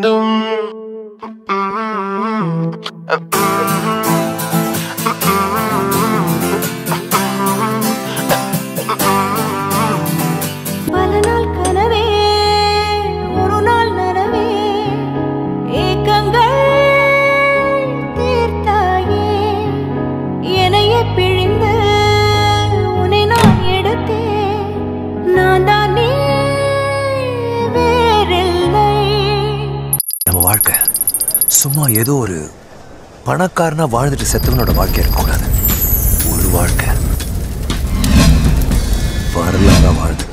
வேண்டும் பல நாள் கனவே ஒரு நாள் நனவே ஏக்கங்கள் தீர்த்தாயே என்னையே பிழிந்து உன்னை நான் எடுத்தேன் நான் தான் நீ வேறில்லை நம்ம வாழ்க்கை சும்மா ஏதோ ஒரு பணக்காரனா வாழ்ந்துட்டு செத்தவனோட வாழ்க்கை இருக்கக்கூடாது ஒரு வாழ்க்கை வரலாறா வாழ்ந்துட்டு